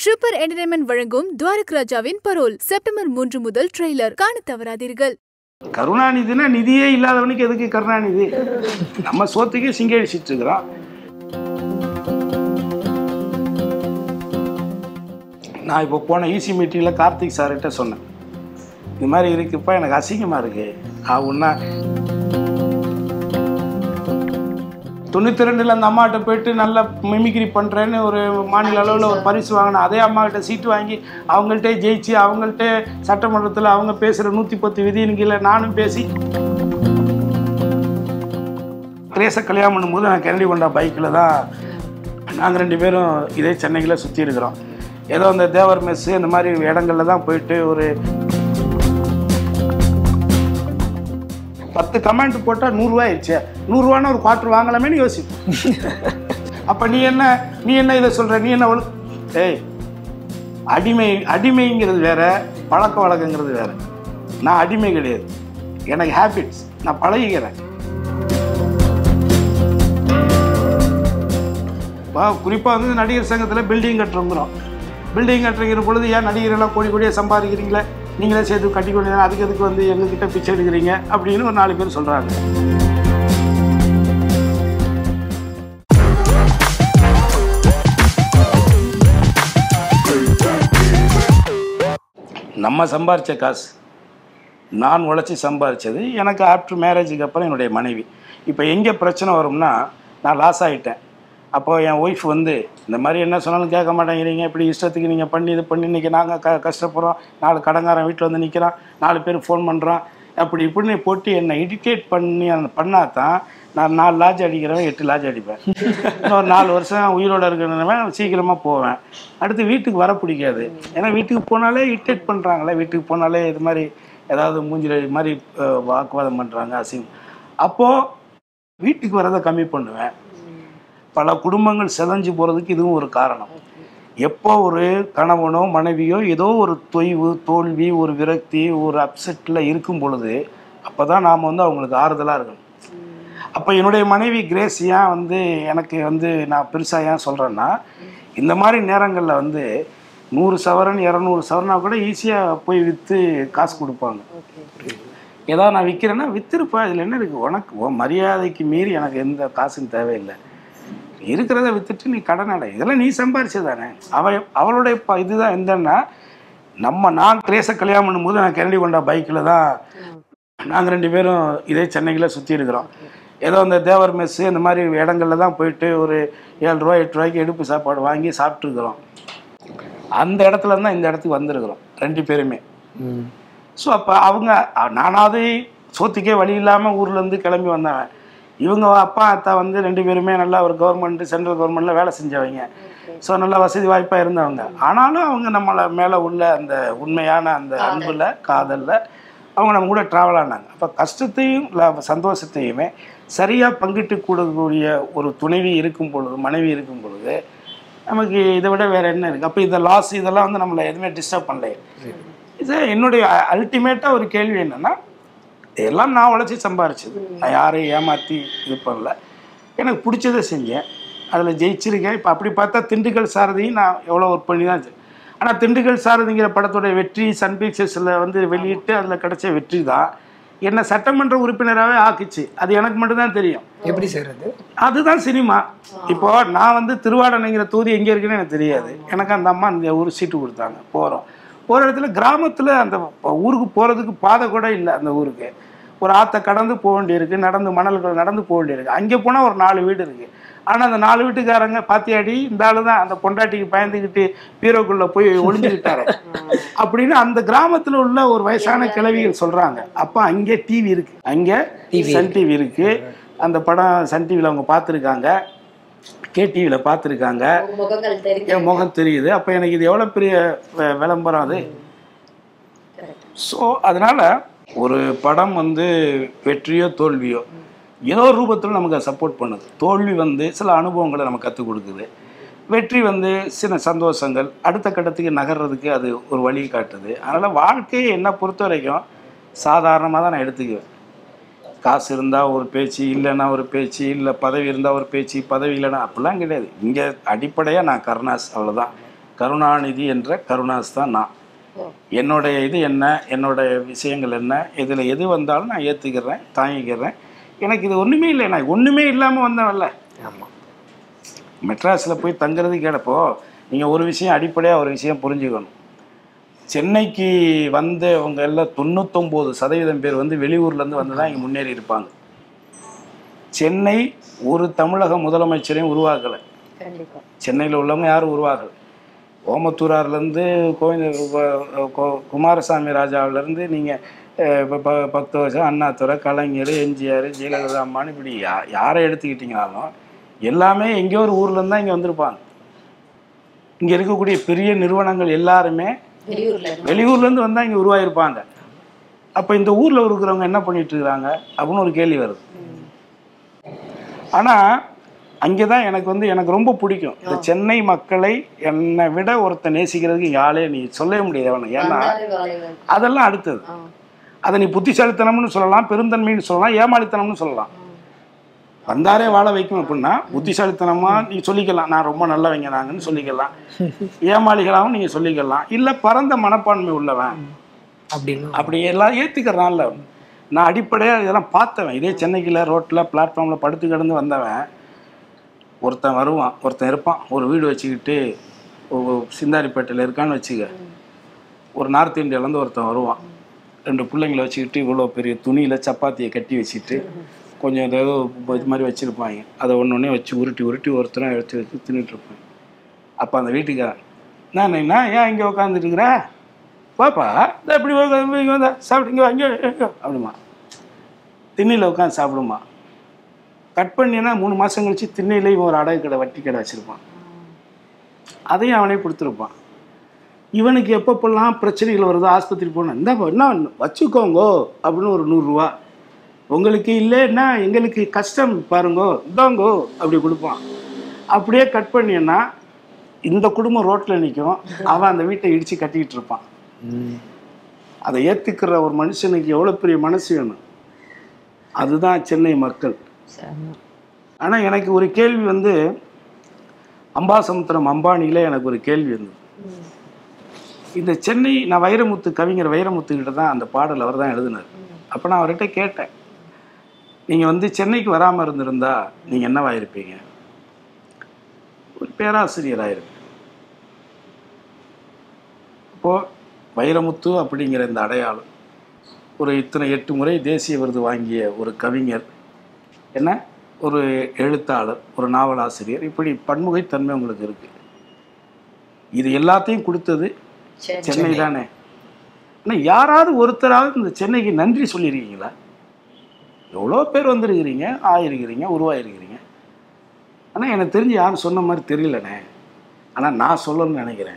Super entertainment வழங்கும் துவாரக் ராஜாவின் parole September மூன்று முதல் ட்ரெய்லர் காணத் தவறாதீர்கள் கருணாநிதினா நிதியே இல்லாதவனுக்கு எதுக்கு கருணாநிதி நம்ம சோத்துக்கே சிங்க அடிச்சிட்டு இருக்கிறோம் நான் இப்போ போன ஈசி மீட்டிங்கில் கார்த்திக் சார்கிட்ட சொன்னேன் இது மாதிரி இருக்குப்பா எனக்கு அசிங்கமாக இருக்கு ஆகுன்னா தொண்ணூற்றி ரெண்டில் அந்த அம்மாகிட்ட போயிட்டு நல்லா மிமிக்ரி பண்ணுறேன்னு ஒரு மாநில அளவில் ஒரு பரிசு வாங்கினேன் அதே அம்மாகிட்ட சீட்டு வாங்கி அவங்கள்ட்டே ஜெயிச்சு அவங்கள்ட்ட சட்டமன்றத்தில் அவங்க பேசுகிற நூற்றி பத்து விதியின் கீழே நானும் பேசி கிரேஸை கல்யாணம் பண்ணும்போது நான் கரண்டி கொண்டா பைக்கில் தான் நாங்கள் ரெண்டு பேரும் இதே சென்னையில் சுற்றி இருக்கிறோம் ஏதோ அந்த தேவர் மெஸ்ஸு இந்த மாதிரி இடங்கள்ல தான் போயிட்டு ஒரு பத்து கமெண்ட் போட்டால் நூறுரூவா ஆயிடுச்சு நூறுரூவான்னு ஒரு குவார்டர் வாங்கலாமேன்னு யோசிப்பேன் அப்போ நீ என்ன நீ என்ன இதை சொல்கிற நீ என்ன ஒழு ஏய் அடிமை அடிமைங்கிறது வேற பழக்க வழக்கங்கிறது வேற நான் அடிமை கிடையாது எனக்கு ஹேபிட்ஸ் நான் பழகிக்கிறேன் இப்போ குறிப்பாக வந்து நடிகர் சங்கத்தில் பில்டிங் கட்டுறோங்கிறோம் பில்டிங் கட்டுறங்கிற பொழுது ஏன் நடிகரெல்லாம் கோடி கோடியாக சம்பாதிக்கிறீங்களே நீங்களே சேர்த்து கட்டி கொண்டு அதுக்கு எதுக்கு வந்து எங்ககிட்ட பிச்சை எடுக்கிறீங்க அப்படின்னு ஒரு நாலு பேர் சொல்கிறாங்க நம்ம சம்பாரித்த காசு நான் உழைச்சி சம்பாரித்தது எனக்கு ஆஃப்டர் மேரேஜுக்கு அப்புறம் என்னுடைய மனைவி இப்போ எங்கே பிரச்சனை வரும்னா நான் லாஸ் ஆகிட்டேன் அப்போ என் ஒய்ஃப் வந்து இந்த மாதிரி என்ன சொன்னாலும் கேட்க மாட்டேங்கிறீங்க இப்படி இஷ்டத்துக்கு நீங்கள் பண்ணி இது பண்ணி இன்றைக்கி நாங்கள் க கஷ்டப்படுறோம் நாலு கடங்காரன் வீட்டில் வந்து நிற்கிறான் நாலு பேர் ஃபோன் பண்ணுறான் அப்படி இப்படின்னு போட்டு என்னை இரிட்டேட் பண்ணி பண்ணால் தான் நான் நாலு லாட்ஜ் அடிக்கிறவன் எட்டு லாட்ஜ் அடிப்பேன் இன்னொரு நாலு வருஷம் உயிரோடு இருக்கிறவன் சீக்கிரமாக போவேன் அடுத்து வீட்டுக்கு வர பிடிக்காது ஏன்னா வீட்டுக்கு போனாலே இரிட்டேட் பண்ணுறாங்களே வீட்டுக்கு போனாலே இது மாதிரி ஏதாவது மூஞ்சில இது மாதிரி அஹ், வாக்குவாதம் பண்ணுறாங்க அசிங்கம் அப்போது வீட்டுக்கு வரதை கம்மி பண்ணுவேன் பல குடும்பங்கள் செதஞ்சு போகிறதுக்கு இதுவும் ஒரு காரணம் எப்போ ஒரு கணவனோ மனைவியோ ஏதோ ஒரு தொய்வு தோல்வி ஒரு விரக்தி ஒரு அப்செட்டில் இருக்கும் பொழுது அப்போ தான் நாம் வந்து அவங்களுக்கு ஆறுதலாக இருக்கணும் அப்போ என்னுடைய மனைவி கிரேஸ் ஏன் வந்து எனக்கு வந்து நான் பெருசாக ஏன் சொல்கிறேன்னா இந்த மாதிரி நேரங்களில் வந்து நூறு சவரன் இரநூறு சவரனா கூட ஈஸியாக போய் விற்று காசு கொடுப்பாங்க ஏதாவது நான் விற்கிறேன்னா விற்றுருப்பா இதில் என்ன இருக்குது உனக்கு உன் மரியாதைக்கு மீறி எனக்கு எந்த காசும் தேவையில்லை இருக்கிறத வித்துட்டு நீ கடன் அடை இதெல்லாம் நீ சம்பாரிச்சது தானே அவ அவளுடைய ப இதுதான் என்னன்னா நம்ம நான் கிரேஸை கல்யாணம் பண்ணும்போது நான் கரண்டி கொண்டா பைக்கில் தான் நாங்கள் ரெண்டு பேரும் இதே சென்னையில் சுற்றி இருக்கிறோம் ஏதோ அந்த தேவர் மெஸ்ஸு இந்த மாதிரி இடங்கள்ல தான் போயிட்டு ஒரு ஏழு ரூபா எட்டு ரூபாய்க்கு எடுப்பு சாப்பாடு வாங்கி சாப்பிட்ருக்குறோம் அந்த இடத்துல தான் இந்த இடத்துக்கு வந்திருக்கிறோம் ரெண்டு பேருமே ஸோ அப்போ அவங்க அ- நானாவது சோத்துக்கே வழி இல்லாமல் ஊர்லேருந்து கிளம்பி வந்தவன் இவங்க அப்பா அத்தா வந்து ரெண்டு பேருமே நல்லா ஒரு கவர்மெண்ட் சென்ட்ரல் கவர்மெண்ட்டில் வேலை செஞ்சவங்க ஸோ நல்ல வசதி வாய்ப்பாக இருந்தவங்க ஆனாலும் அவங்க நம்மளை மேலே உள்ள அந்த உண்மையான அந்த அன்பில் காதலில் அவங்க நம்ம கூட ட்ராவல் ஆனாங்க அப்போ கஷ்டத்தையும் ல- சந்தோஷத்தையுமே சரியாக பங்கிட்டு கூடக்கூடிய ஒரு துணைவி இருக்கும் பொழுது மனைவி இருக்கும் பொழுது நமக்கு இதை விட வேறு என்ன இருக்குது அப்போ இந்த லாஸ் இதெல்லாம் வந்து நம்மளை எதுவுமே டிஸ்டர்ப் பண்ணல இது என்னுடைய அல்டிமேட்டாக ஒரு கேள்வி என்னென்னா எல்லாம் நான் உழைச்சி சம்பாரிச்சது நான் யாரையும் ஏமாற்றி இது பண்ணல எனக்கு பிடிச்சதை செஞ்சேன் அதில் ஜெயிச்சிருக்கேன் இப்போ அப்படி பார்த்தா திண்டுக்கல் சாரதியும் நான் எவ்வளோ ஒர்க் பண்ணி தான் ஆனால் திண்டுக்கல் சாரதிங்கிற படத்தோடைய வெற்றி சன் பிக்சர்ஸில் வந்து வெளியிட்டு அதில் கிடைச்ச வெற்றி தான் என்னை சட்டமன்ற உறுப்பினராகவே ஆக்குச்சு அது எனக்கு மட்டும்தான் தெரியும் எப்படி செய்யறது அதுதான் சினிமா இப்போ நான் வந்து திருவாடனைங்கிற தொகுதி எங்கே இருக்குன்னு எனக்கு தெரியாது எனக்கு அந்த அம்மா அந்த ஒரு சீட்டு கொடுத்தாங்க போகிறோம் போகிற இடத்துல கிராமத்தில் அந்த ஊருக்கு போகிறதுக்கு பாதை கூட இல்லை அந்த ஊருக்கு ஒரு ஆற்றை கடந்து போக வேண்டியிருக்கு நடந்து மணல்கள் நடந்து போக வேண்டியிருக்கு அங்கே போனால் ஒரு நாலு வீடு இருக்குது ஆனால் அந்த நாலு வீட்டுக்காரங்க பாத்தியாடி இந்த ஆளு தான் அந்த பொண்டாட்டிக்கு பயந்துக்கிட்டு பீரோக்குள்ளே போய் ஒளிஞ்சுக்கிட்டாரு அப்படின்னு அந்த கிராமத்தில் உள்ள ஒரு வயசான கிழவிகள் சொல்கிறாங்க அப்போ அங்கே டிவி இருக்குது அங்கே சன் டிவி இருக்குது அந்த படம் சன் டிவியில் அவங்க பார்த்துருக்காங்க கேடிவியில் பார்த்துருக்காங்க முகங்கள் தெரியும் என் முகம் தெரியுது அப்போ எனக்கு இது எவ்வளோ பெரிய வி- விளம்பரம் அது ஸோ அதனால் ஒரு படம் வந்து வெற்றியோ தோல்வியோ ஏதோ ஒரு ரூபத்தில் நமக்கு அதை சப்போர்ட் பண்ணுது தோல்வி வந்து சில அனுபவங்களை நமக்கு கற்றுக் கொடுக்குது வெற்றி வந்து சில சந்தோஷங்கள் அடுத்த கட்டத்துக்கு நகர்றதுக்கு அது ஒரு வழி காட்டுது அதனால் வாழ்க்கையை என்னை பொறுத்த வரைக்கும் சாதாரணமாக தான் நான் எடுத்துக்குவேன் காசு இருந்தால் ஒரு பேச்சு இல்லைன்னா ஒரு பேச்சு இல்லை பதவி இருந்தால் ஒரு பேச்சு பதவி இல்லைன்னா அப்படிலாம் கிடையாது இங்கே அடிப்படையாக நான் கருணாஸ் அவ்வளோதான் கருணாநிதி என்ற கருணாஸ் தான் நான் ஓ. என்னுடைய இது என்ன என்னுடைய விஷயங்கள் என்ன இதில் எது வந்தாலும் நான் ஏற்றுக்கிறேன் தாங்கிக்கிறேன் எனக்கு இது ஒன்றுமே இல்லை நான் ஒன்றுமே இல்லாமல் வந்தவன்ல ஆமா மெட்ராஸில் போய் தங்குறது கேட்டப்போ நீங்கள் ஒரு விஷயம் அடிப்படையாக ஒரு விஷயம் புரிஞ்சுக்கணும் சென்னைக்கு வந்தவங்க எல்லாம் தொண்ணூத்தொம்பது சதவீதம் பேர் வந்து வெளியூர்லேருந்து வந்து தான் இங்கே முன்னேறி இருப்பாங்க சென்னை ஒரு தமிழக முதலமைச்சரையும் உருவாக்கலை கண்டிப்பா சென்னையில் உள்ளவங்க யாரும் உருவாகலை ஓமத்தூரார்லேருந்து கோவிந்த கு- கு- குமாரசாமி ராஜாவிலேருந்து நீங்கள் இப்போ பத்து வருஷம் அண்ணாதுரை கலைஞர் எம்ஜிஆர் ஜெயலலிதா அம்மான்னு இப்படி யா யாரை எடுத்துக்கிட்டிங்கனாலும் எல்லாமே எங்கேயோ ஒரு ஊர்லேருந்து தான் இங்கே வந்திருப்பாங்க இங்கே இருக்கக்கூடிய பெரிய நிறுவனங்கள் எல்லாருமே வெளியூர்ல இருந்து வெளியூர்லேருந்து வந்தால் இங்கே உருவாகிருப்பாங்க அப்போ இந்த ஊரில் இருக்கிறவங்க என்ன பண்ணிட்டு இருக்கிறாங்க அப்படின்னு ஒரு கேள்வி வருது ஆனால் அங்கே தான் எனக்கு வந்து எனக்கு ரொம்ப பிடிக்கும் இந்த சென்னை மக்களை என்னை விட ஒருத்தன் நேசிக்கிறதுக்கு யாழே நீ சொல்லவே முடியாது அவனை ஏன்னா வந்தாரு வேலை வாய்ப்பு. அதெல்லாம் அடுத்தது ஆ. அதை நீ புத்திசாலித்தனம்னு சொல்லலாம் பெருந்தன்மைன்னு சொல்லலாம் ஏமாளித்தனம்னு சொல்லலாம் வந்தாரே வாழ வைக்கும் அப்படின்னா புத்திசாலித்தனமா நீ சொல்லிக்கலாம் நான் ரொம்ப நல்லவங்க நாங்கன்னு சொல்லிக்கலாம் ஏமாளிகளாகவும் நீங்க சொல்லிக்கலாம் இல்ல பரந்த மனப்பான்மை உள்ளவன் அப்படின்னு அப்படி எல்லாம் ஏத்துக்கிறனால நான் அடிப்படையா இதெல்லாம் பார்த்தவன் இதே சென்னைக்குள்ள ரோட்ல பிளாட்ஃபார்ம்ல படுத்து கிடந்து வந்தவன் ஒருத்தன் வருவான் ஒருத்தன் இருப்பான் ஒரு வீடு வச்சுக்கிட்டு ஒ- சிந்தாரிப்பேட்டையில் இருக்கான்னு வச்சுக்க ஒரு நார்த் இந்தியாவிலேருந்து ஒருத்தன் வருவான் ரெண்டு பிள்ளைங்களை வச்சுக்கிட்டு இவ்வளோ பெரிய துணியில் சப்பாத்தியை கட்டி வச்சுட்டு கொஞ்சம் ஏதோ இது மாதிரி வச்சுருப்பாங்க அதை ஒன்று ஒன்றே வச்சு உருட்டி உருட்டி ஒருத்தரும் எடுத்து வச்சு தின்னுட்டு இருப்பாங்க அப்போ அந்த வீட்டுக்காரன் நான் என்ன ஏன் இங்கே உட்காந்துட்டு இருக்கிற பாப்பா இந்த இப்படி உட்காந்து இங்கே வந்தா சாப்பிட்டு இங்கே அங்கே அப்படிமா திண்ணையில் உட்காந்து சாப்பிடுமா கட் பண்ணினா மூணு மாதம் கழிச்சு திண்ணையில இவன் ஒரு அடகு கடை வட்டி கடை வச்சுருப்பான் அதையும் அவனே கொடுத்துருப்பான் இவனுக்கு எப்பப்பெல்லாம் பிரச்சனைகள் வருதோ ஆஸ்பத்திரி போனால் இந்த என்ன வச்சுக்கோங்கோ அப்படின்னு ஒரு நூறுரூவா உங்களுக்கு இல்லைன்னா எங்களுக்கு கஷ்டம் பாருங்கோ இந்தாங்கோ அப்படி கொடுப்பான் அப்படியே கட் பண்ணினா இந்த குடும்பம் ரோட்டில் நிற்கும் அவன் அந்த வீட்டை இடித்து கட்டிக்கிட்டு இருப்பான் அதை ஏற்றுக்கிற ஒரு மனுஷனுக்கு எவ்வளோ பெரிய மனசு வேணும் அதுதான் சென்னை மக்கள் செம்ம. ஆனால் எனக்கு ஒரு கேள்வி வந்து அம்பாசமுத்திரம் அம்பானியில் எனக்கு ஒரு கேள்வி இருந்தது ம். இந்த சென்னை நான் வைரமுத்து கவிஞர் வைரமுத்து கிட்ட தான் அந்த பாடல் அவர் தான் எழுதினார் அப்போ நான் அவர்கிட்ட கேட்டேன் நீங்கள் வந்து சென்னைக்கு வராமல் இருந்திருந்தா நீங்கள் என்னவா இருப்பீங்க ஒரு பேராசிரியராக இருப்பேன் இப்போது வைரமுத்து அப்படிங்கிற இந்த அடையாளம் ஒரு இத்தனை எட்டு முறை தேசிய விருது வாங்கிய ஒரு கவிஞர் என்ன ஒரு எழுத்தாளர் ஒரு நாவலாசிரியர் இப்படி பன்முகைத்தன்மை உங்களுக்கு இருக்குது இது எல்லாத்தையும் கொடுத்தது சரி. சென்னை தானே ஆனால் யாராவது ஒருத்தராவது இந்த சென்னைக்கு நன்றி சொல்லியிருக்கீங்களா எவ்வளோ பேர் வந்திருக்கிறீங்க ஆயிருக்கிறீங்க உருவாயிருக்கிறீங்க ஆனால் எனக்கு தெரிஞ்சு யாரும் சொன்ன மாதிரி தெரியலண்ணே ஆனால் நான் சொல்லணும்னு நினைக்கிறேன்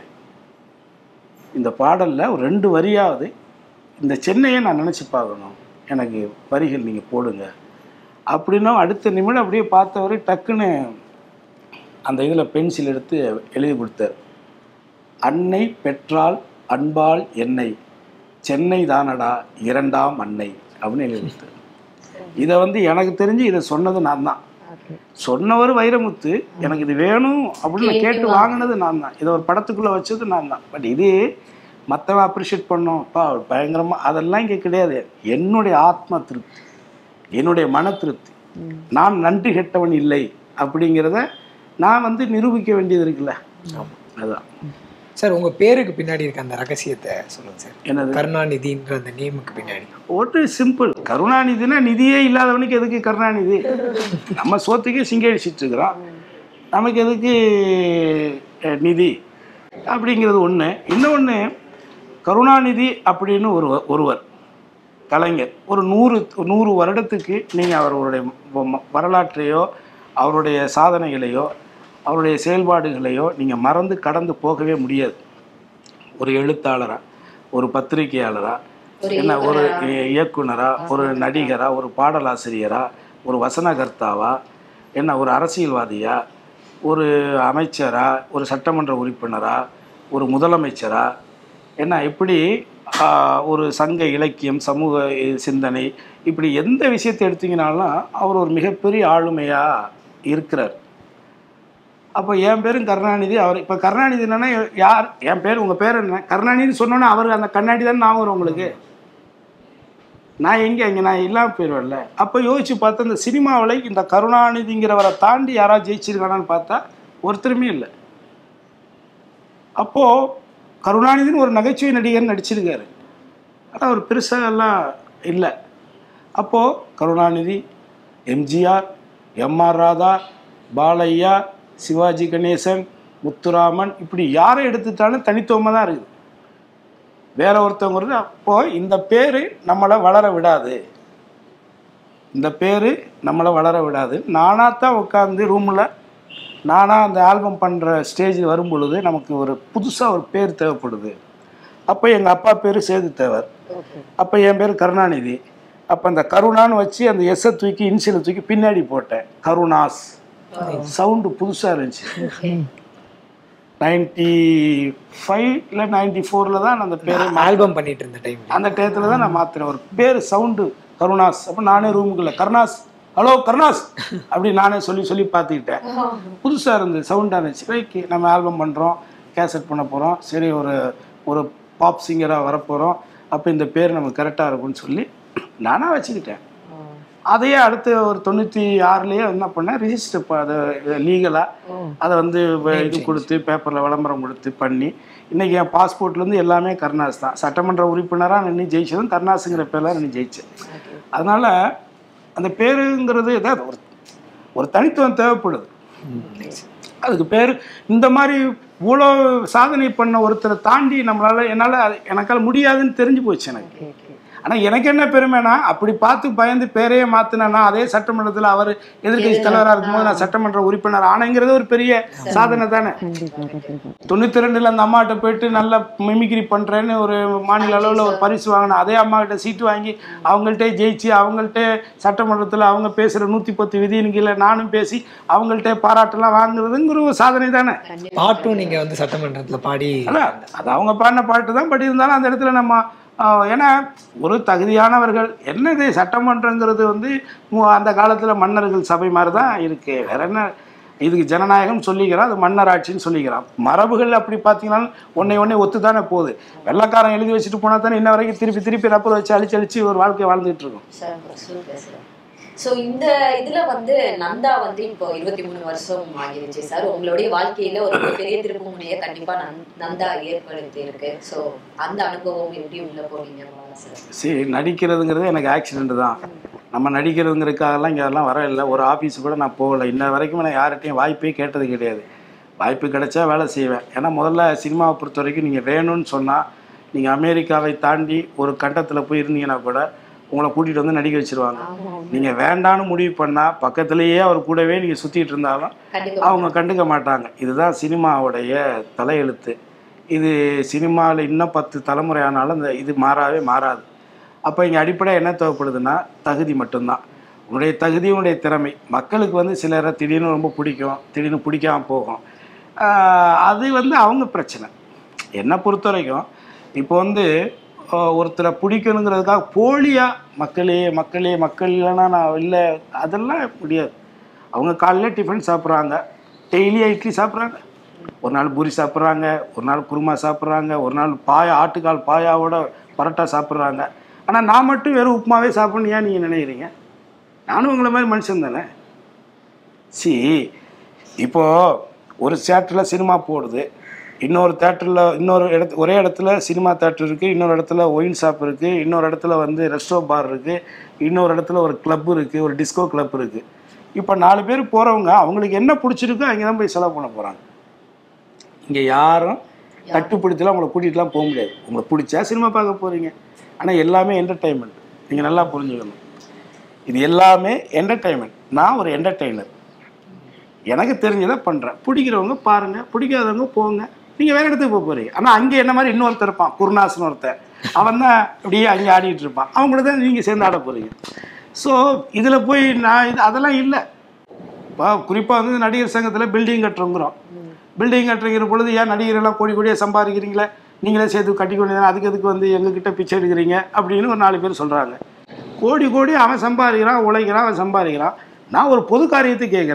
இந்த பாடலில் ஒரு ரெண்டு வரியாவது இந்த சென்னையை நான் நினச்சி பார்க்கணும் எனக்கு வரிகள் நீங்கள் போடுங்க அப்படின்னும் அடுத்த நிமிடம் அப்படியே பார்த்தவரை டக்குன்னு அந்த இதில் பென்சில் எடுத்து எழுதி கொடுத்தார் அன்னை பெற்றால் அன்பால் என்னை சென்னை தானடா இரண்டாம் அன்னை அப்படின்னு எழுதி கொடுத்தார் இதை வந்து எனக்கு தெரிஞ்சு இதை சொன்னது நான் தான் ஓகே சொன்னவர் வைரமுத்து எனக்கு இது வேணும் அப்படின்னு கேட்டு வாங்கினது நான் தான் இதை ஒரு படத்துக்குள்ளே வச்சது நான் தான் பட் இது மற்றவன் அப்ரிஷியேட் பண்ணோம் அப்பா பயங்கரமாக அதெல்லாம் இங்கே கிடையாது என்னுடைய ஆத்ம திருப்தி என்னுடைய மன திருப்தி நான் நன்றி கெட்டவன் இல்லை அப்படிங்கிறத நான் வந்து நிரூபிக்க வேண்டியது இருக்குல்ல அதுதான் சார் உங்க பேருக்கு பின்னாடி இருக்க அந்த ரகசியத்தை சொல்லுங்க சார் என்னது கருணாநிதின்ற அந்த நேமுக்கு பின்னாடி ஒட்டு சிம்பிள் கருணாநிதினா நிதியே இல்லாதவனுக்கு எதுக்கு கருணாநிதி நம்ம சோத்துக்கே சிங்கடிச்சிட்டு இருக்கிறோம் நமக்கு எதுக்கு அஹ், நிதி அப்படிங்கிறது ஒன்று இன்னொன்று கருணாநிதி அப்படின்னு ஒரு ஒருவர் கலைஞர் ஒரு நூறு நூறு வருடத்துக்கு நீங்கள் அவருடைய ம- வரலாற்றையோ அவருடைய சாதனைகளையோ அவருடைய செயல்பாடுகளையோ நீங்கள் மறந்து கடந்து போகவே முடியாது ஒரு எழுத்தாளராக ஒரு பத்திரிகையாளராக ஒரு என்ன ஒரு இயக்குனரா? இ- இயக்குனரா ஒரு நடிகரா ஒரு பாடலாசிரியரா ஒரு வசனகர்த்தாவா என்ன ஒரு அரசியல்வாதியா ஒரு அமைச்சரா ஒரு சட்டமன்ற உறுப்பினரா ஒரு முதலமைச்சரா என்ன இப்படி ஆ, ஒரு சங்க இலக்கியம் சமூக இ- சிந்தனை இப்படி எந்த விஷயத்தை எடுத்தீங்கனாலும் அவர் ஒரு மிகப்பெரிய ஆளுமையாக இருக்கிறார் அப்போ என் பேரும் கருணாநிதி அவர் இப்போ கருணாநிதி என்னன்னா யார் என் பேர் உங்கள் பேர் என்ன கருணாநிதி சொன்னோன்னே அவர் அந்த கண்ணாடி தானே நான் வரும் உங்களுக்கு நான் எங்கே அங்கே நான் இல்லாமல் போயிடுவேன்ல அப்போ யோசிச்சு பார்த்தா இந்த சினிமாவில் இந்த கருணாநிதிங்கிறவரை தாண்டி யாராவது ஜெயிச்சிருக்கானான்னு பார்த்தா ஒருத்தருமே இல்லை அப்போது கருணாநிதின்னு ஒரு நகைச்சுவை நடிகர் நடிச்சிருக்காரு ஆனால் அவர் பெருசாக எல்லாம் இல்லை அப்போது கருணாநிதி எம்ஜிஆர் எம்ஆர் ராதா பாலையா சிவாஜி கணேசன் முத்துராமன் இப்படி யாரை எடுத்துட்டாலும் தனித்துவமாக தான் இருக்குது வேற ஒருத்தவங்க இருந்து அப்போ இந்த பேர் நம்மளை வளர விடாது இந்த பேர் நம்மளை வளர விடாது நானாக தான் உட்காந்து ரூமில் நானாக அந்த ஆல்பம் பண்ணுற ஸ்டேஜ் வரும் பொழுது நமக்கு ஒரு புதுசாக ஒரு பேர் தேவைப்படுது அப்போ எங்கள் அப்பா பேர் சேது தேவர் ஓகே அப்போ என் பேர் கருணாநிதி அப்போ அந்த கருணான்னு வச்சு அந்த எஸ்ஸை தூக்கி இன்சியலை தூக்கி பின்னாடி போட்டேன் கருணாஸ் சவுண்டு புதுசாக இருந்துச்சு ஓகே நைன்டி ஃபைவ் இல்லை நைன்டி ஃபோரில் தான் நான் அந்த பேரை மா- ஆல்பம் பண்ணிட்டு இருந்த டைம் அந்த டயத்தில் தான் நான் மாற்றினேன் ஒரு பேர் சவுண்டு கருணாஸ் அப்போ நானே ரூமுக்குள்ள கருணாஸ் ஹலோ கருணாஸ் அப்படி நானே சொல்லி சொல்லி பார்த்துக்கிட்டேன் புதுசாக இருந்தது சவுண்டாக இருந்துச்சு ரைக்கு நம்ம ஆல்பம் பண்ணுறோம் கேசட் பண்ண போகிறோம் சரி ஒரு ஒரு பாப் சிங்கராக வரப்போகிறோம் அப்போ இந்த பேர் நமக்கு கரெக்டாக இருக்கும்னு சொல்லி நானாக வச்சுக்கிட்டேன் அதையே அடுத்து ஒரு தொண்ணூற்றி ஆறுலேயே என்ன பண்ணேன் ரிஜிஸ்டர் அதை லீகலாக அதை வந்து வ- இது கொடுத்து பேப்பரில் விளம்பரம் கொடுத்து பண்ணி இன்றைக்கி என் பாஸ்போர்ட்லேருந்து எல்லாமே கருணாஸ் தான் சட்டமன்ற உறுப்பினராக நின்று ஜெயிச்சதும் கருணாஸுங்கிற பேரில் நின்று ஜெயிச்சேன் அதனால் அந்த பேருங்கிறது ஏதாவது ஒரு ஒரு தனித்துவம் தேவைப்படுது அதுக்கு பேர் இந்த மாதிரி இவ்வளோ சாதனை பண்ண ஒருத்தரை தாண்டி நம்மளால் என்னால் எனக்கால் முடியாதுன்னு தெரிஞ்சு போச்சு எனக்கு ஓகே ஓகே ஆனால் எனக்கு என்ன பெருமைனா அப்படி பார்த்து பயந்து பேரையே மாற்றினா அதே சட்டமன்றத்தில் அவர் எதிர்க்கட்சி தலைவராக இருக்கும்போது நான் சட்டமன்ற உறுப்பினர் ஆனங்கிறது ஒரு பெரிய சாதனை தானே தொண்ணூற்றி ரெண்டில் அந்த அம்மாகிட்ட போயிட்டு நல்லா மிமிக்ரி பண்ணுறேன்னு ஒரு மாநில அளவில் ஒரு பரிசு வாங்கினேன் அதே அம்மா கிட்ட சீட்டு வாங்கி அவங்கள்ட்டே ஜெயிச்சு அவங்கள்ட்ட சட்டமன்றத்தில் அவங்க பேசுகிற நூற்றி பத்து விதியின் கீழே நானும் பேசி அவங்கள்ட்ட பாராட்டெல்லாம் வாங்குறதுங்கிற ஒரு சாதனை தானே பாட்டும் நீங்க வந்து சட்டமன்றத்துல பாடி அல்ல அது அவங்க பாடின பாட்டு தான் பட் இருந்தாலும் அந்த இடத்துல நம்ம ஆஹ், ஏன்னா ஒரு தகுதியானவர்கள் என்னது சட்டமன்றங்கிறது வந்து மு- அந்த காலத்தில் மன்னர்கள் சபை மாதிரி தான் இருக்கு வேற என்ன இதுக்கு ஜனநாயகம் சொல்லிக்கிறான் அது மன்னராட்சின்னு சொல்லிக்கிறான் மரபுகள் அப்படி பார்த்தீங்கன்னா ஒன்றை ஒன்றே ஒத்து தானே போகுது வெள்ளக்காரன் எழுதி வச்சுட்டு போனால் தானே இன்ன வரைக்கும் திருப்பி திருப்பி ரப்பர் வச்சு அழிச்சு அழிச்சு ஒரு வாழ்க்கையை வாழ்ந்துட்டு இருக்கோம் சார் சூப்பர் சார் ஸோ இந்த இதுல வந்து நந்தா வந்து இப்போ இருபத்தி மூணு வருஷம் ஆகிருச்சு சார் உங்களுடைய வாழ்க்கையில ஒரு பெரிய திருப்பு முனையை கண்டிப்பா நந்- நந்தா ஏற்படுத்தி இருக்கு ஸோ அந்த அனுபவம் எப்படி உள்ள போறீங்க சார் சரி நடிக்கிறதுங்கிறது எனக்கு ஆக்சிடென்ட் தான் நம்ம நடிக்கிறதுங்கிறதுக்காகலாம் இங்கே எல்லாம் வர இல்லை ஒரு ஆஃபீஸ் கூட நான் போகல இன்ன வரைக்கும் நான் யார்கிட்டையும் வாய்ப்பே கேட்டது கிடையாது வாய்ப்பு கிடைச்சா வேலை செய்வேன் ஏன்னா முதல்ல சினிமாவை பொறுத்த வரைக்கும் நீங்கள் வேணும்னு சொன்னால் நீங்கள் அமெரிக்காவை தாண்டி ஒரு கண்டத்தில் போய் இருந்தீங்கன்னா கூட உங்களை கூட்டிகிட்டு வந்து நடிக்க வச்சிருவாங்க நீங்கள் வேண்டான்னு முடிவு பண்ணால் பக்கத்துலேயே அவர் கூடவே நீங்கள் சுற்றிட்டு இருந்தாலும் கண்டிப்பா அவங்க கண்டுக்க மாட்டாங்க இதுதான் சினிமாவுடைய தலையெழுத்து இது சினிமாவில் இன்னும் பத்து தலைமுறை ஆனாலும் இந்த இது மாறாவே மாறாது அப்போ இங்கே அடிப்படையாக என்ன தேவைப்படுதுன்னா தகுதி மட்டும்தான் உன்னுடைய தகுதி உன்னுடைய திறமை மக்களுக்கு வந்து சிலரை திடீர்னு ரொம்ப பிடிக்கும் திடீர்னு பிடிக்காம போகும் ஆஹ் அது வந்து அவங்க பிரச்சனை என்னை பொறுத்த வரைக்கும் இப்போ வந்து ஆஹ் ஒருத்தரை பிடிக்கணுங்கிறதுக்காக போலியாக மக்களே மக்களே மக்கள் இல்லைன்னா நான் இல்லை அதெல்லாம் முடியாது அவங்க காலையில் டிஃபன் சாப்பிட்றாங்க டெய்லியாக இட்லி சாப்பிட்றாங்க ஒரு நாள் பூரி சாப்பிட்றாங்க ஒரு நாள் குருமா சாப்பிட்றாங்க ஒரு நாள் பாயா ஆட்டுக்கால் பாயாவோட பரோட்டா சாப்பிட்றாங்க ஆனால் நான் மட்டும் வெறும் உப்புமாவே சாப்பிட்ணும் ஏன் நீங்கள் நினைக்கிறீங்க நானும் உங்களை மாதிரி மனுஷன் தானே சி இப்போது ஒரு தேட்டரில் சினிமா போடுது இன்னொரு தேட்டரில் இன்னொரு இடத்து ஒரே இடத்துல சினிமா தேட்டர் இருக்குது இன்னொரு இடத்துல ஒயின் ஷாப் இருக்குது இன்னொரு இடத்துல வந்து ரெஸ்டோ பார் இருக்குது இன்னொரு இடத்துல ஒரு கிளப் இருக்குது ஒரு டிஸ்கோ கிளப் இருக்குது இப்போ நாலு பேர் போகிறவங்க அவங்களுக்கு என்ன பிடிச்சிருக்கோ அங்கே தான் போய் செலவு பண்ண போகிறாங்க இங்கே யாரும் கட்டுப்படுத்தலாம் உங்களை கூட்டிகிட்டுலாம் போக முடியாது உங்களுக்கு பிடிச்சா சினிமா பார்க்க போகிறீங்க ஆனால் எல்லாமே என்டர்டைன்மெண்ட் நீங்கள் நல்லா புரிஞ்சுக்கணும் இது எல்லாமே என்டர்டைன்மெண்ட் நான் ஒரு என்டர்டெய்னர் எனக்கு தெரிஞ்சதை பண்ணுறேன் பிடிக்கிறவங்க பாருங்கள் பிடிக்காதவங்க போங்க நீங்கள் வேறு இடத்துக்கு போக போகிறீங்க ஆனால் அங்கே என்ன மாதிரி இன்னொருத்தர் இருப்பான் குருநாசன் ஒருத்தன் அவன் தான் அப்படியே அங்கே ஆடிட்டு இருப்பான் அவங்கள தான் நீங்கள் சேர்ந்து ஆட போகிறீங்க ஸோ இதில் போய் நான் இது அதெல்லாம் இல்லை இப்போ குறிப்பாக வந்து நடிகர் சங்கத்தில் பில்டிங் கட்டுறோங்கிறோம் பில்டிங் கட்டுறங்கிற பொழுது ஏன் நடிகரெல்லாம் கோடி கோடியாக சம்பாதிக்கிறீங்களே நீங்களே சேர்த்து கட்டி கொண்டு அதுக்கு அதுக்கு வந்து எங்ககிட்ட பிச்சை எடுக்கிறீங்க அப்படின்னு ஒரு நாலு பேர் சொல்கிறாங்க கோடி கோடி அவன் சம்பாதிக்கிறான் உழைக்கிறான் அவன் சம்பாதிக்கிறான் நான் ஒரு பொது காரியத்தை கேட்குறேன்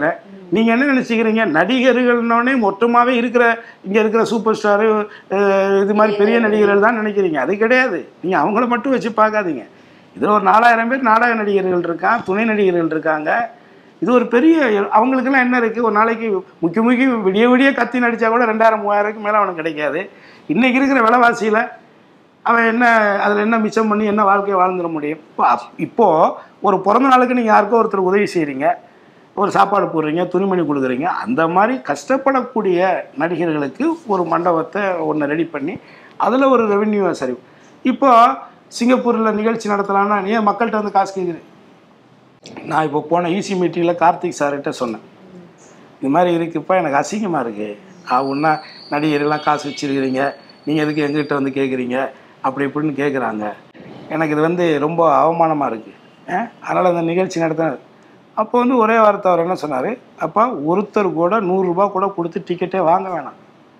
நீங்கள் என்ன நினச்சிக்கிறீங்க நடிகர்கள்னோடனே மொத்தமாகவே இருக்கிற இங்கே இருக்கிற சூப்பர் ஸ்டாரு இது மாதிரி பெரிய நடிகர்கள் தான் நினைக்கிறீங்க அது கிடையாது நீங்கள் அவங்கள மட்டும் வச்சு பார்க்காதீங்க இதில் ஒரு நாலாயிரம் பேர் நாடக நடிகர்கள் இருக்கான் துணை நடிகர்கள் இருக்காங்க இது ஒரு பெரிய அவங்களுக்கெல்லாம் என்ன இருக்குது ஒரு நாளைக்கு முக்கிய முக்கிய விடிய விடிய கத்தி நடித்தா கூட ரெண்டாயிரம் மூவாயிரத்துக்கு மேலே அவனுக்கு கிடைக்காது இன்றைக்கி இருக்கிற விலைவாசியில் அவன் என்ன அதில் என்ன மிச்சம் பண்ணி என்ன வாழ்க்கையை வாழ்ந்துட முடியும் இப்போ அப்- இப்போது ஒரு பிறந்த நாளுக்கு நீங்கள் யாருக்கோ ஒருத்தர் உதவி செய்கிறீங்க ஒரு சாப்பாடு போடுறீங்க துணிமணி கொடுக்குறீங்க அந்த மாதிரி கஷ்டப்படக்கூடிய நடிகர்களுக்கு ஒரு மண்டபத்தை ஒன்று ரெடி பண்ணி அதில் ஒரு ரெவென்யூ சரி இப்போ சிங்கப்பூரில் நிகழ்ச்சி நடத்தலாம்னா நீ ஏன் மக்கள்கிட்ட வந்து காசு கேட்குறேன் நான் இப்போ போன ஈசி மீட்டிங்கில் கார்த்திக் சார்கிட்ட சொன்னேன் இது மாதிரி இருக்குப்பா எனக்கு அசிங்கமாக இருக்குது ஆகுன்னா நடிகர்கள்லாம் காசு வச்சிருக்கிறீங்க நீங்கள் எதுக்கு எங்ககிட்ட வந்து கேட்குறீங்க அப்படி இப்படின்னு கேட்குறாங்க எனக்கு இது வந்து ரொம்ப அவமானமாக இருக்குது அதனால் அந்த நிகழ்ச்சி நடத்தின அப்போ வந்து ஒரே வார்த்தை அவர் என்ன சொன்னார் அப்பா ஒருத்தர் கூட நூறுரூபா கூட கொடுத்து டிக்கெட்டே வாங்க வேணாம்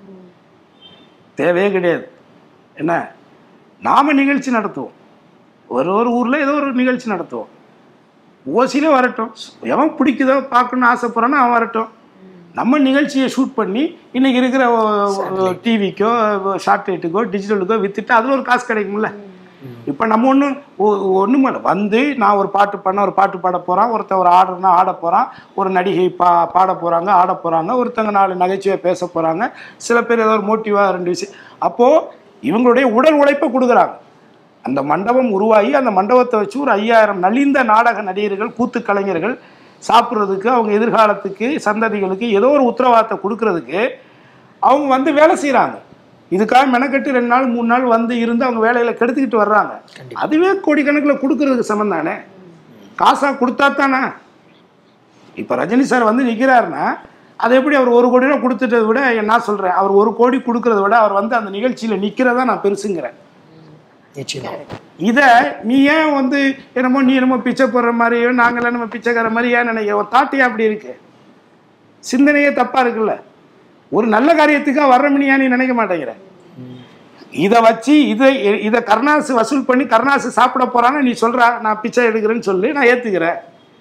தேவையே கிடையாது என்ன நாம் நிகழ்ச்சி நடத்துவோம் ஒரு ஒரு ஊரில் ஏதோ ஒரு நிகழ்ச்சி நடத்துவோம் ஓசியிலே வரட்டும் எவன் பிடிக்குதோ பார்க்கணுன்னு ஆசைப்படுறானோ அவன் வரட்டும் நம்ம நிகழ்ச்சியை ஷூட் பண்ணி இன்னைக்கு இருக்கிற டிவிக்கோ ஷார்ட்லைட்டுக்கோ டிஜிட்டலுக்கோ வித்துட்டு அதில் ஒரு காசு கிடைக்கும்ல இப்போ நம்ம ஒன்று ஒன்றும் இல்லை வந்து நான் ஒரு பாட்டு பண்ண ஒரு பாட்டு பாட போகிறான் ஒருத்தன் ஒரு ஆடுறனா ஆட போகிறான் ஒரு நடிகை பா பாட போகிறாங்க ஆட போகிறாங்க ஒருத்தங்க நாலு நகைச்சுவை பேச போகிறாங்க சில பேர் ஏதோ ஒரு மோட்டிவாக ரெண்டு விஷயம் அப்போது இவங்களுடைய உடல் உழைப்பை கொடுக்குறாங்க அந்த மண்டபம் உருவாகி அந்த மண்டபத்தை வச்சு ஒரு ஐயாயிரம் நலிந்த நாடக நடிகர்கள் கூத்து கலைஞர்கள் சாப்பிட்றதுக்கு அவங்க எதிர்காலத்துக்கு சந்ததிகளுக்கு ஏதோ ஒரு உத்தரவாதத்தை கொடுக்கறதுக்கு அவங்க வந்து வேலை செய்கிறாங்க இதுக்காக மெனக்கட்டு ரெண்டு நாள் மூணு நாள் வந்து இருந்து அவங்க வேலையில கெடுத்துக்கிட்டு வர்றாங்க அதுவே கோடிக்கணக்கில் கொடுக்கறதுக்கு சமம் தானே காசாக கொடுத்தா தானே இப்போ ரஜினி சார் வந்து நிற்கிறாருன்னா அதை எப்படி அவர் ஒரு கோடி ரூபா கொடுத்துட்டதை விட நான் சொல்கிறேன் அவர் ஒரு கோடி கொடுக்கறத விட அவர் வந்து அந்த நிகழ்ச்சியில் நிற்கிறதா நான் பெருசுங்கிறேன் நிச்சயமா இதை நீ ஏன் வந்து என்னமோ நீ என்னமோ பிச்சை போடுற மாதிரியோ நாங்களாம் நம்ம பிச்சைக்கார மாதிரி ஏன் நினைக்க ஒரு தாட்டியா அப்படி இருக்கு சிந்தனையே தப்பா இருக்குல்ல ஒரு நல்ல காரியத்துக்காக வர்றமணியா நீ நினைக்க மாட்டேங்கிற இதை வச்சு இதை இதை கருணாசு வசூல் பண்ணி கருணாசு சாப்பிட போறான்னு நீ சொல்ற நான் பிச்சை எடுக்கிறேன்னு சொல்லி நான் ஏத்துக்கிறேன்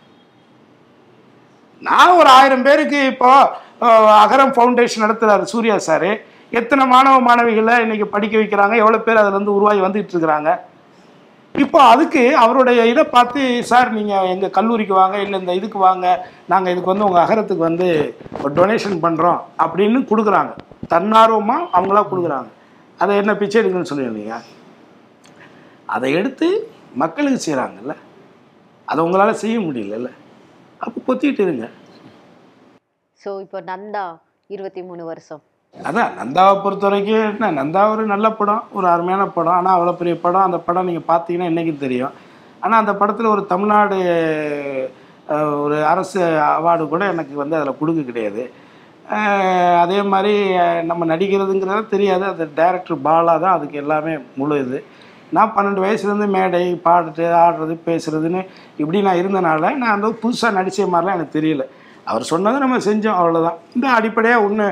நான் ஒரு ஆயிரம் பேருக்கு இப்போ அஹ், அகரம் ஃபவுண்டேஷன் நடத்துறாரு சூர்யா சார் எத்தனை மாணவ மாணவிகளை இன்னைக்கு படிக்க வைக்கிறாங்க எவ்வளோ பேர் அதுல இருந்து உருவாகி வந்துட்டு இருக்கிறாங்க இப்போ அதுக்கு அவருடைய இதை பார்த்து சார் நீங்கள் எங்கள் கல்லூரிக்கு வாங்க இல்லை இந்த இதுக்கு வாங்க நாங்கள் இதுக்கு வந்து உங்கள் அகரத்துக்கு வந்து ஒரு டொனேஷன் பண்ணுறோம் அப்படின்னு கொடுக்குறாங்க தன்னார்வமாக அவங்களா கொடுக்குறாங்க அதை என்ன பிச்சை எடுக்கணும்னு சொல்லியிருந்தீங்க அதை எடுத்து மக்களுக்கு செய்கிறாங்கல்ல அதை உங்களால் செய்ய முடியலல்ல அப்போ கொத்திட்டு இருங்க ஸோ இப்போ நந்தா இருபத்தி மூணு வருஷம் அதான் நந்தாவை பொறுத்த வரைக்கும் என்ன நந்தா ஒரு நல்ல படம் ஒரு அருமையான படம் ஆனால் அவ்வளோ பெரிய படம் அந்த படம் நீங்கள் பார்த்தீங்கன்னா இன்றைக்கி தெரியும் ஆனால் அந்த படத்தில் ஒரு தமிழ்நாடு அஹ், ஒரு அரசு அவார்டு கூட எனக்கு வந்து அதில் கொடுக்க கிடையாது அஹ், அதே மாதிரி அஹ், நம்ம நடிக்கிறதுங்கிறத தெரியாது அது டைரக்டர் பாலா தான் அதுக்கு எல்லாமே முழு இது நான் பன்னெண்டு வயசுலேருந்து மேடை பாடுறது ஆடுறது பேசுறதுன்னு இப்படி நான் இருந்தனால நான் அந்த புதுசாக நடிச்ச மாதிரிலாம் எனக்கு தெரியல அவர் சொன்னதை நம்ம செஞ்சோம் அவ்வளோதான் இந்த அடிப்படையாக ஒன்று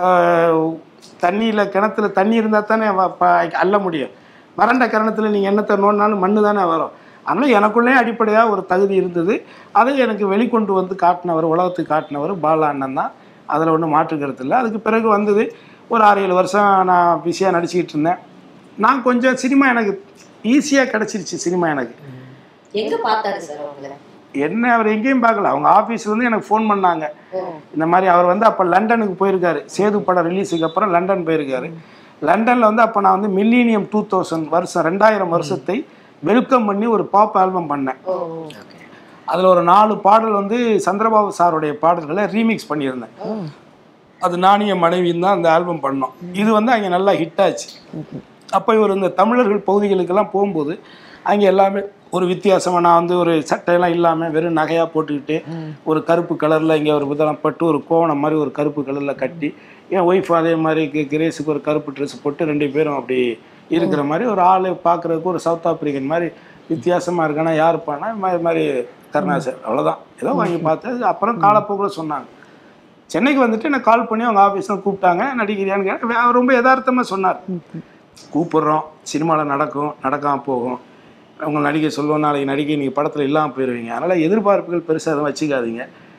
தண்ணியில் கிணத்துல தண்ணி இருந்தால் தானே வ- ப- அள்ள முடியும் வறண்ட கிணத்துல நீங்கள் என்னத்தை நோண்டினாலும் மண்ணு தானே வரும் அதனால் எனக்குள்ளே அடிப்படையாக ஒரு தகுதி இருந்தது அதை எனக்கு வெளிக்கொண்டு வந்து காட்டினவர் உலகத்துக்கு காட்டினவர் பாலா அண்ணன் தான் அதில் ஒன்றும் மாற்றுக்கிறது இல்லை அதுக்கு பிறகு வந்தது ஒரு ஆறு ஏழு வருஷம் நான் பிஸியாக நடிச்சிக்கிட்டு இருந்தேன் நான் கொஞ்சம் சினிமா எனக்கு ஈஸியாக கிடச்சிருச்சு சினிமா எனக்கு எங்க பார்த்தாரு சார் உங்களை என்ன அவர் எங்கேயும் பார்க்கல அவங்க ஆஃபீஸ்லேருந்து எனக்கு ஃபோன் பண்ணாங்க ஓ இந்த மாதிரி அவர் வந்து அப்போ லண்டனுக்கு போயிருக்காரு சேது படம் ரிலீஸுக்கு அப்புறம் லண்டன் போயிருக்காரு லண்டனில் வந்து அப்போ நான் வந்து மில்லினியம் டூ தௌசண்ட் வருஷம் ரெண்டாயிரம் வருஷத்தை வெல்கம் பண்ணி ஒரு பாப் ஆல்பம் பண்ணேன் ஓ அதில் ஒரு நாலு பாடல் வந்து சந்திரபாபு சாருடைய பாடல்களை ரீமிக்ஸ் பண்ணியிருந்தேன் அது நானிய மனைவியும் தான் அந்த ஆல்பம் பண்ணோம் இது வந்து அங்கே நல்லா ஹிட் ஆச்சு அப்போ இவர் இந்த தமிழர்கள் பகுதிகளுக்கெல்லாம் போகும்போது அங்கே எல்லாமே ஒரு வித்தியாசமாக நான் வந்து ஒரு சட்டையெல்லாம் இல்லாமல் வெறும் நகையாக போட்டுக்கிட்டு ஒரு கருப்பு கலரில் இங்கே ஒரு புதனம் பட்டு ஒரு கோவணம் மாதிரி ஒரு கருப்பு கலரில் கட்டி என் ஒய்ஃப் அதே மாதிரி கி- கிரேஸுக்கு ஒரு கருப்பு ட்ரெஸ் போட்டு ரெண்டு பேரும் அப்படி இருக்கிற மாதிரி ஒரு ஆள் பார்க்குறதுக்கு ஒரு சவுத் ஆப்பிரிக்கன் மாதிரி வித்தியாசமாக இருக்கானா யாருப்பானா இது மாதிரி மாதிரி கருணாசர் அவ்வளோதான் ஏதோ வாங்கி பார்த்தேன் அப்புறம் காலப்போக்கில் சொன்னாங்க சென்னைக்கு வந்துட்டு எனக்கு கால் பண்ணி அவங்க ஆஃபீஸில் கூப்பிட்டாங்க நடிக்கிறியான்னு கேட்டேன் அவர் ரொம்ப யதார்த்தமாக சொன்னார் கூப்பிடுறோம் சினிமாவில் நடக்கும் நடக்காமல் போகும் அவங்க நடிக்க சொல்லுவோம் நாளைக்கு நடிக்க நீங்கள் படத்தில் இல்லாமல் போயிடுவீங்க அதனால் எதிர்பார்ப்புகள் பெருசாக எதுவும் வச்சுக்காதீங்க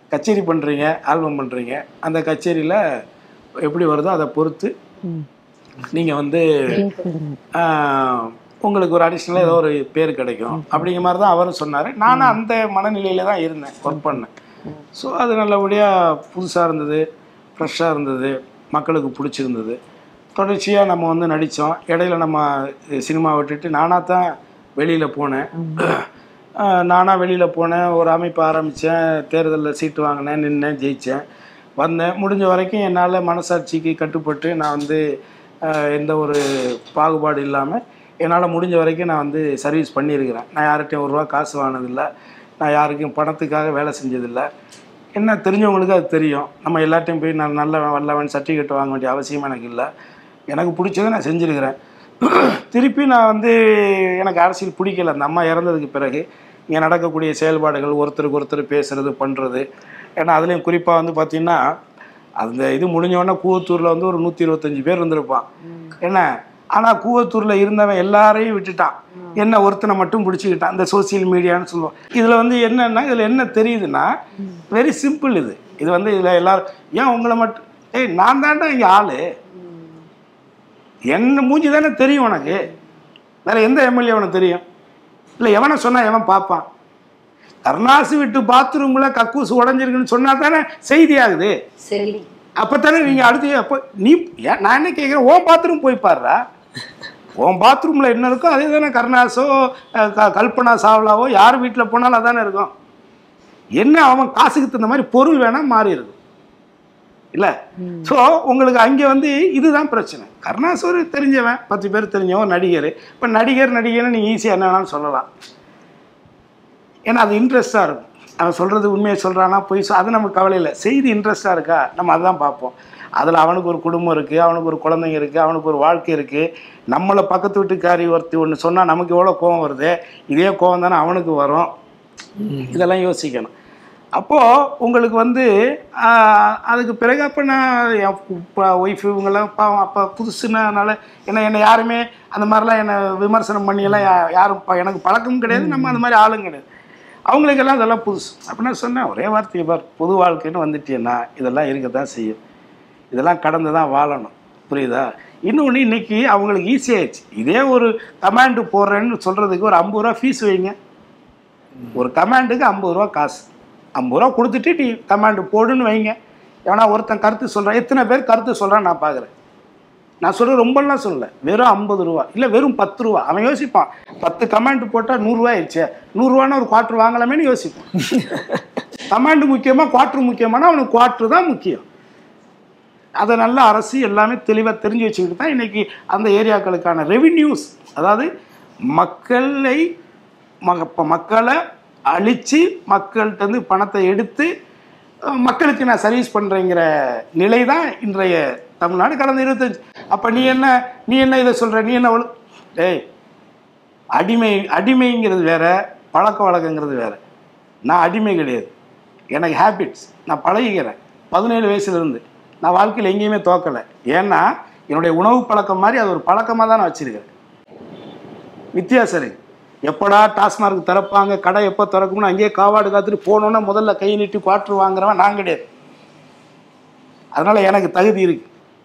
கச்சேரி பண்ணுறீங்க ஆல்பம் பண்ணுறீங்க அந்த கச்சேரியில் எப்படி வருதோ அதை பொறுத்து நீங்கள் வந்து ஆஹ், உங்களுக்கு ஒரு அடிஷ்னலாக ஏதோ ஒரு பேர் கிடைக்கும் அப்படிங்கிற மாதிரி தான் அவரும் சொன்னார் நானும் அந்த மனநிலையில தான் இருந்தேன் ஒர்க் பண்ணேன் ஸோ அது நல்லபடியாக புதுசாக இருந்தது ஃப்ரெஷ்ஷாக இருந்தது மக்களுக்கு பிடிச்சிருந்தது தொடர்ச்சியாக நம்ம வந்து நடித்தோம் இடையில நம்ம சினிமா விட்டுட்டு நானாக தான் வெளியில் போனேன் நானாக வெளியில் போனேன் ஒரு அமைப்பு ஆரம்பித்தேன் தேர்தலில் சீட்டு வாங்கினேன் நின்னேன் ஜெயித்தேன் வந்தேன் முடிஞ்ச வரைக்கும் என்னால் மனசாட்சிக்கு கட்டுப்பட்டு நான் வந்து ஆஹ், எந்த ஒரு பாகுபாடு இல்லாமல் என்னால் முடிஞ்ச வரைக்கும் நான் வந்து சர்வீஸ் பண்ணியிருக்கிறேன் நான் யார்கிட்டையும் ஒரு ரூபா காசு வாங்கினதில்லை நான் யாருக்கும் பணத்துக்காக வேலை செஞ்சதில்லை என்ன தெரிஞ்சவங்களுக்கு அது தெரியும் நம்ம எல்லாத்தையும் போய் நான் நல்ல வல்லவன் சர்டிஃபிகேட் வாங்க வேண்டிய அவசியம் எனக்கு இல்லை எனக்கு பிடிச்சதை நான் செஞ்சுருக்கிறேன் திருப்பி நான் வந்து எனக்கு அரசியல் பிடிக்கல அந்த அம்மா இறந்ததுக்கு பிறகு இங்கே நடக்கக்கூடிய செயல்பாடுகள் ஒருத்தருக்கு ஒருத்தர் பேசுறது பண்ணுறது ஏன்னா அதுலேயும் குறிப்பாக வந்து பார்த்திங்கன்னா அந்த இது முடிஞ்ச உடனே கூவத்தூரில் வந்து ஒரு நூற்றி இருபத்தஞ்சி பேர் இருந்திருப்பான் என்ன ஆனால் கூவத்தூரில் இருந்தவன் எல்லாரையும் விட்டுட்டான் என்ன ஒருத்தனை மட்டும் பிடிச்சிக்கிட்டான் இந்த சோசியல் மீடியான்னு சொல்லுவோம் இதில் வந்து என்னன்னா இதில் என்ன தெரியுதுன்னா வெரி சிம்பிள் இது இது வந்து இதில் எல்லாரும் ஏன் உங்களை மட்டும் ஏய் நான் தாண்டா இங்கே ஆளு என்ன மூஞ்சி தானே தெரியும் உனக்கு வேற எந்த எம்எல்ஏ உனக்கு தெரியும் இல்லை எவனை சொன்னா எவன் பார்ப்பான் கருணாசு விட்டு பாத்ரூம்ல கக்கூசு உடஞ்சிருக்குன்னு சொன்னா தானே செய்தி ஆகுது சரி அப்பத்தானே நீங்க அடுத்து அப்போ நீ ஏன் நான் என்ன கேட்குறேன் ஓ பாத்ரூம் போய் பாடுறா உன் பாத்ரூம்ல என்ன இருக்கோ அதே தானே கருணாசோ அஹ், க- கல்பனா சாவ்லாவோ யார் வீட்டில் போனாலும் அதானே இருக்கும் என்ன அவன் காசுக்கு தகுந்த மாதிரி பொருள் வேணா மாறிடுது இல்லை ஸோ உங்களுக்கு அங்கே வந்து இதுதான் பிரச்சனை கருணாஸ் ஒரு தெரிஞ்சவன் பத்து பேர் தெரிஞ்சவன் நடிகர் இப்போ நடிகர் நடிகர்னு நீங்கள் ஈஸியாக என்ன வேணாலும் சொல்லலாம் ஏன்னா அது இன்ட்ரெஸ்டாக இருக்கும் அவன் சொல்கிறது உண்மையை சொல்கிறானா போய் சொ- அது நமக்கு கவலை இல்லை செய்தி இன்ட்ரெஸ்டாக இருக்கா நம்ம அதுதான் பார்ப்போம் அதில் அவனுக்கு ஒரு குடும்பம் இருக்குது அவனுக்கு ஒரு குழந்தைங்க இருக்குது அவனுக்கு ஒரு வாழ்க்கை இருக்குது நம்மளை பக்கத்து வீட்டுக்காரி ஒருத்தி ஒன்று சொன்னால் நமக்கு எவ்வளோ கோவம் வருது இதே கோவம் தானே அவனுக்கு வரும் இதெல்லாம் யோசிக்கணும் அப்போது உங்களுக்கு வந்து ஆஹ், அதுக்கு பிறகு அப்போ நான் என் ஒய்ஃப் இவங்கெல்லாம் பாவம் அப்போ புதுசுனால என்ன என்னை யாருமே அந்த மாதிரிலாம் என்னை விமர்சனம் பண்ணியெல்லாம் யா- யாரும் ப- எனக்கு பழக்கமும் கிடையாது நம்ம அந்த மாதிரி ஆளும் கிடையாது அவங்களுக்கெல்லாம் இதெல்லாம் புதுசு அப்போ நான் சொன்னேன் ஒரே வார்த்தையை பார் பொது வாழ்க்கைன்னு வந்துட்டேன்னா இதெல்லாம் இருக்க தான் செய்யும் இதெல்லாம் கடந்து தான் வாழணும் புரியுதா இன்னொன்று இன்னைக்கு அவங்களுக்கு ஈஸியாகிடுச்சு இதே ஒரு கமாண்டு போடுறேன்னு சொல்கிறதுக்கு ஒரு ஐம்பது ரூபா ஃபீஸ் வைங்க ஒரு கமாண்டுக்கு ஐம்பது ரூபா காசு ஐம்பது ரூபா கொடுத்துட்டு நீ கமாண்டு போடுன்னு வைங்க எவனா ஒருத்தன் கருத்து சொல்கிறான் எத்தனை பேர் கருத்து சொல்கிறான் நான் பார்க்குறேன் நான் சொல்கிறது ரொம்பலாம் சொல்லல வெறும் ஐம்பது ரூபா இல்லை வெறும் பத்து ரூபா அவன் யோசிப்பான் பத்து கமாண்ட் போட்டால் நூறுரூவா ஆயிடுச்சே நூறுரூவானா ஒரு குவார்ட்ரு வாங்கலாமேன்னு யோசிப்பான் கமாண்டு முக்கியமா குவார்ட்ரு முக்கியமானா அவனுக்கு குவார்ட்ரு தான் முக்கியம் அதை நல்லா அரசு எல்லாமே தெளிவாக தெரிஞ்சு வச்சுக்கிட்டு தான் இன்னைக்கு அந்த ஏரியாக்களுக்கான ரெவின்யூஸ் அதாவது மக்களை மக இப்போ மக்களை அழித்து மக்கள்கிட்டருந்து பணத்தை எடுத்து அஹ், மக்களுக்கு நான் சர்வீஸ் பண்ணுறேங்கிற நிலை தான் இன்றைய தமிழ்நாடு கடந்த இருபத்தஞ்சு அப்போ நீ என்ன நீ என்ன இதை சொல்கிற நீ என்ன ஒழு டேய் அடிமை அடிமைங்கிறது வேற பழக்க வழக்கங்கிறது வேற நான் அடிமை கிடையாது எனக்கு ஹேபிட்ஸ் நான் பழகிக்கிறேன் பதினேழு வயசுலேருந்து நான் வாழ்க்கையில் எங்கேயுமே தோக்கலை ஏன்னா என்னுடைய உணவு பழக்கம் மாதிரி அது ஒரு பழக்கமாக தான் நான் வச்சுருக்கிறேன் வித்தியாசம் இருக்கு எப்படா டாஸ்மார்க் திறப்பாங்க கடை எப்போ திறக்கும்னு அங்கேயே காவாடு காத்துட்டு போனோன்னா முதல்ல கை நீட்டி குவாட்ரு வாங்குறவன் நான் கிடையாது அதனால எனக்கு தகுதி இருக்கு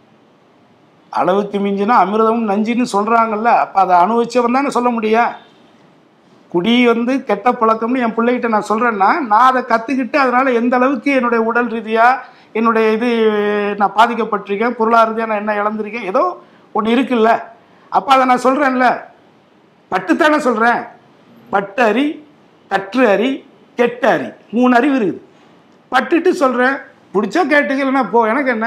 அளவுக்கு மிஞ்சினா அமிர்தமும் நஞ்சுன்னு சொல்றாங்கல்ல அப்ப அதை அனுபவிச்சவன் தானே சொல்ல முடியா குடி வந்து கெட்ட பழக்கம்னு என் பிள்ளைகிட்ட நான் சொல்றேன்னா நான் அதை கத்துக்கிட்டு அதனால எந்த அளவுக்கு என்னுடைய உடல் ரீதியா என்னுடைய இது நான் பாதிக்கப்பட்டிருக்கேன் பொருளாதார ரீதியா நான் என்ன இழந்திருக்கேன் ஏதோ ஒன்று இருக்குல்ல அப்போ அதை நான் சொல்றேன்ல பட்டுத்தானே சொல்றேன் பட்டு அறி கற்று அறி கெட்ட அறி மூணு அறிவு இருக்குது பட்டுட்டு சொல்றேன் பிடிச்சா கேட்டுக்கலன்னா போ எனக்கு என்ன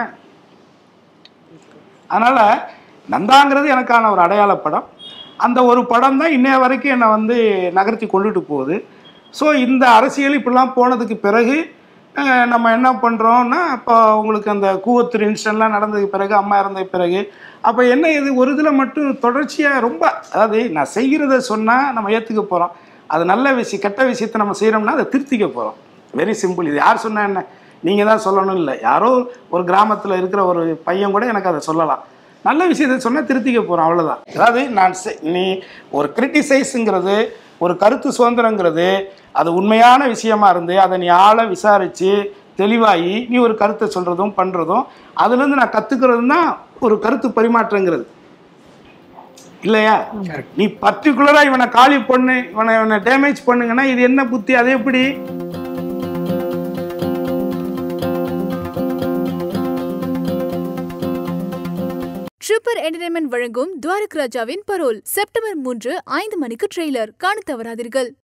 அதனால் நந்தாங்கிறது எனக்கான ஒரு அடையாள படம் அந்த ஒரு படம் தான் இன்னைய வரைக்கும் என்னை வந்து நகர்த்தி கொண்டுட்டு போகுது ஸோ இந்த அரசியல் இப்படிலாம் போனதுக்கு பிறகு அஹ், நம்ம என்ன பண்ணுறோம்னா அப்போ உங்களுக்கு அந்த கூவத்தூர் இன்சிடென்ட்லாம் நடந்ததுக்கு பிறகு அம்மா இறந்ததுக்கு பிறகு அப்போ என்ன இது ஒரு இதில் மட்டும் தொடர்ச்சியாக ரொம்ப அதாவது நான் செய்கிறத சொன்னால் நம்ம ஏற்றுக்க போகிறோம் அது நல்ல விஷயம் கெட்ட விஷயத்தை நம்ம செய்கிறோம்னா அதை திருத்திக்க போகிறோம் வெரி சிம்பிள் இது யார் சொன்னா என்ன நீங்கள் தான் சொல்லணும் இல்லை யாரோ ஒரு கிராமத்தில் இருக்கிற ஒரு பையன் கூட எனக்கு அதை சொல்லலாம் நல்ல விஷயத்தை சொன்னால் திருத்திக்க போகிறோம் அவ்வளோதான் அதாவது நான் செ- நீ ஒரு கிரிட்டிசைஸுங்கிறது ஒரு கருத்து சுதந்திரங்கிறது அது உண்மையான விஷயமா இருந்து அதை நீ ஆள விசாரித்து தெளிவாகி நீ ஒரு கருத்தை சொல்கிறதும் பண்ணுறதும் அதுலேருந்து நான் கற்றுக்கிறது தான் ஒரு கருத்து பரிமாற்றங்கிறது இல்லையா Correct. நீ பர்டிகுலராக இவனை காலி பண்ணு இவனை இவனை டேமேஜ் பண்ணுங்கன்னா இது என்ன புத்தி அது எப்படி ட்ரிப்பர் என்டர்டைன்மெண்ட் வழங்கும் துவாரக் ராஜாவின் பரோல் செப்டம்பர் மூன்று ஐந்து மணிக்கு ட்ரெய்லர் காண தவறாதீர்கள்